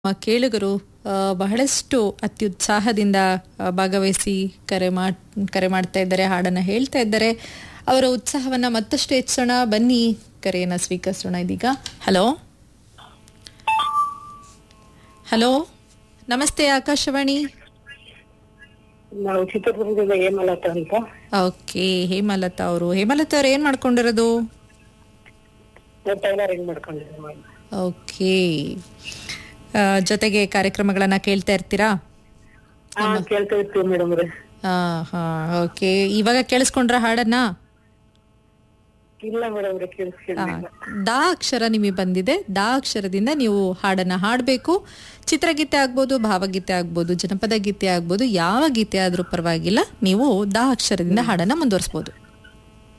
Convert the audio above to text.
ನಮ್ಮ ಕೇಳುಗರು ಆ, ಬಹಳಷ್ಟು ಅತ್ಯುತ್ಸಾಹದಿಂದ ಆ, ಭಾಗವಹಿಸಿ ಕರೆ ಮಾಡ್ ಕರೆ ಮಾಡ್ತಾ ಇದ್ದಾರೆ ಹಾಡನ್ನ ಹೇಳ್ತಾ ಇದ್ದಾರೆ ಅವರ ಉತ್ಸಾಹವನ್ನ ಮತ್ತಷ್ಟು ಹೆಚ್ಚೋಣ ಬನ್ನಿ ಕರೆಯನ್ನ ಸ್ವೀಕರಿಸೋಣ ಇದೀಗ ಹಲೋ ಹಲೋ ನಮಸ್ತೆ ಆಕಾಶವಾಣಿ ನಾವು ಚಿತ್ರದುರ್ಗದಿಂದ ಹೇಮಲತಾ ಅಂತ ಓಕೆ ಹೇಮಲತಾ ಅವರು ಹೇಮಲತಾ ಅವ್ರು ಏನ್ ಮಾಡ್ಕೊಂಡಿರೋದು ನಾವು ಟೈಲರಿಂಗ್ ಮಾಡ್ಕೊಂಡಿದ್ದೀವಿ ಮೇಡಮ್ ಓಕೆ ಆ, ಜೊತೆಗೆ ಕಾರ್ಯಕ್ರಮಗಳನ್ನ ಕೇಳ್ತಾ ಇರ್ತೀರಾ ಹಾ ಕೇಳ್ತಾ ಇರ್ತೀವಿ ಮೇಡಮ್ ರೀ ಹಾ ಹಾ ಓಕೆ ಇವಾಗ ಕೇಳಿಸ್ಕೊಂಡ್ರ ಹಾಡನ್ನ ಇಲ್ಲ ಮೇಡಮ್ ರೀ ಆ, ಕೇಳಿಸ್ಕೊಂಡಿಲ್ಲ ದಾ ಅಕ್ಷರ ನಿಮಗೆ ಬಂದಿದೆ ದಾ ಅಕ್ಷರದಿಂದ ನೀವು ಹಾಡನ್ನ ಹಾಡಬೇಕು ಚಿತ್ರಗೀತೆ ಆಗ್ಬೋದು ಭಾವಗೀತೆ ಆಗ್ಬೋದು ಜನಪದ ಗೀತೆ ಆಗ್ಬೋದು ಯಾವ ಗೀತೆ ಆದ್ರೂ ಪರವಾಗಿಲ್ಲ ನೀವು ದಾ ಅಕ್ಷರದಿಂದ ಹಾಡನ್ನ ಮುಂದುವರಿಸ್ಬೋದು